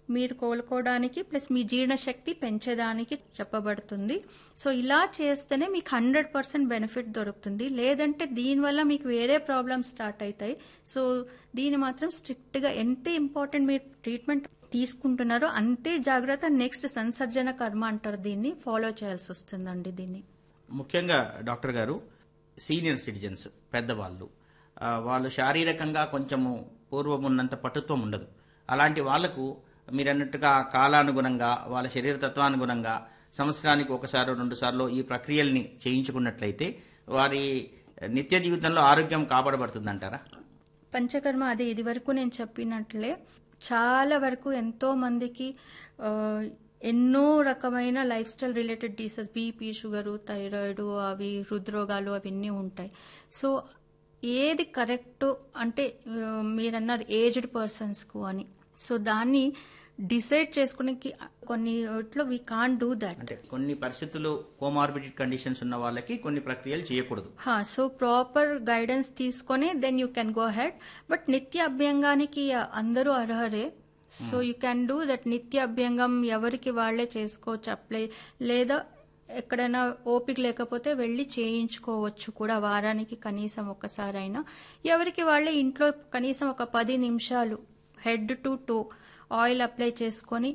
మీరు కోలుకోవడానికి ప్లస్ మీ జీర్ణశక్తి పెంచేదానికి చెప్పబడుతుంది సో ఇలా చేస్తేనే మీకు హండ్రెడ్ పర్సెంట్ బెనిఫిట్ దొరుకుతుంది లేదంటే దీనివల్ల మీకు వేరే ప్రాబ్లమ్స్ స్టార్ట్ అవుతాయి సో దీని మాత్రం స్ట్రిక్ట్గా ఎంత ఇంపార్టెంట్ మీరు ట్రీట్మెంట్ తీసుకుంటున్నారో అంతే జాగ్రత్త నెక్స్ట్ సంసర్జన కర్మ అంటారు దీన్ని ఫాలో చేయాల్సి వస్తుందండి దీన్ని ముఖ్యంగా డాక్టర్ గారు సీనియర్ సిటిజన్స్ పెద్దవాళ్ళు ఆ, వాళ్ళు శారీరకంగా కొంచెము పూర్వం ఉన్నంత పటుత్వం ఉండదు అలాంటి వాళ్లకు మీరు అన్నట్టుగా కాలానుగుణంగా వాళ్ళ శరీర తత్వానుగుణంగా సంవత్సరానికి ఒకసారి రెండు సార్లు ఈ ప్రక్రియల్ని చేయించుకున్నట్లయితే వారి నిత్య జీవితంలో ఆరోగ్యం కాపాడబడుతుందంటారా పంచకర్మ అదే ఇది వరకు నేను చెప్పినట్లే చాలా వరకు ఎంతో మందికి ఆ, ఎన్నో రకమైన life style related disease BP sugar thyroid అవి హృద్రోగాలు అవన్నీ ఉంటాయి సో ఏది కరెక్ట్ అంటే ఆ, మీరన్నారు ఏజ్డ్ పర్సన్స్కు అని సో దాన్ని డిసైడ్ చేసుకునేకి కొన్ని ఇట్లో వీ కాన్ డూ దాట్ అంటే కొన్ని పరిస్థితులు కోమార్బిడ్ కండిషన్స్ ఉన్న వాళ్ళకి కొన్ని ప్రక్రియలు చేయకూడదు హా సో ప్రాపర్ గైడెన్స్ తీసుకొని then you can go head but నిత్య అభ్యంగానికి అందరూ అర్హరే so you can do that నిత్య అభ్యంగం ఎవరికి వాళ్లే చేసుకోవచ్చు అప్లై లేదా ఎక్కడైనా ఓపిక లేకపోతే వెళ్ళి చేయించుకోవచ్చు కూడా వారానికి కనీసం ఒక్కసారైనా ఎవరికి వాళ్ళే ఇంట్లో కనీసం ఒక పది నిమిషాలు head to toe oil apply చేసుకొని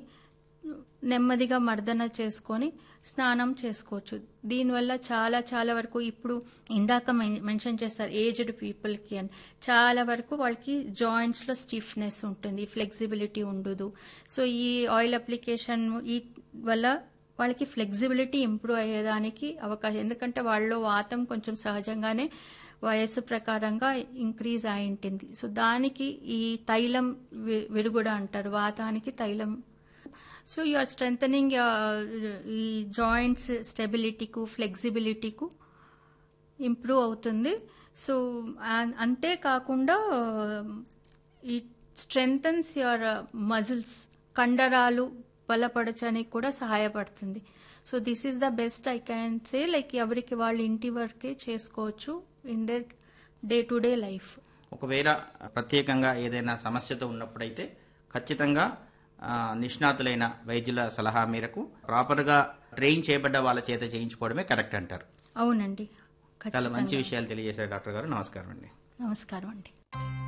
నెమ్మదిగా మర్దన చేసుకొని స్నానం చేసుకోవచ్చు దీనివల్ల చాలా చాలా వరకు ఇప్పుడు ఇందాక మెన్- మెన్షన్ చేస్తారు ఏజ్డ్ పీపుల్కి అని చాలా వరకు వాళ్ళకి జాయింట్స్లో స్టిఫ్నెస్ ఉంటుంది ఫ్లెక్సిబిలిటీ ఉండదు సో ఈ ఆయిల్ అప్లికేషన్ ఈ వల్ల వాళ్ళకి ఫ్లెక్సిబిలిటీ ఇంప్రూవ్ అయ్యేదానికి అవకాశం ఎందుకంటే వాళ్ళలో వాతం కొంచెం సహజంగానే వయస్సు ప్రకారంగా ఇంక్రీజ్ అయి ఉంటుంది సో దానికి ఈ తైలం వి- విరుగుడ అంటారు వాతానికి తైలం సో యు ఆర్ స్ట్రెంగ్ ఈ జాయింట్స్ స్టెబిలిటీకు ఫ్లెక్సిబిలిటీకు ఇంప్రూవ్ అవుతుంది సో ఆ- అంతేకాకుండా ఈ స్ట్రెంగ్తన్స్ యువర్ మజిల్స్ కండరాలు బలపరచడానికి కూడా సహాయపడుతుంది so this is the best I can say like ఎవరికి వాళ్ళ ఇంటి వరకే చేసుకోవచ్చు in their day to day life ఒకవేళ ప్రత్యేకంగా ఏదైనా సమస్యతో ఉన్నప్పుడైతే ఖచ్చితంగా ఆ, నిష్ణాతులైన వైద్యుల సలహా మేరకు ప్రాపర్గా ట్రైన్ చేయబడ్డ వాళ్ళ చేత చేయించుకోవడమే కరెక్ట్ అంటారు అవునండి చాలా ఖచ్చితంగా మంచి విషయాలు తెలియజేశారు డాక్టర్ గారు నమస్కారం అండి నమస్కారం అండి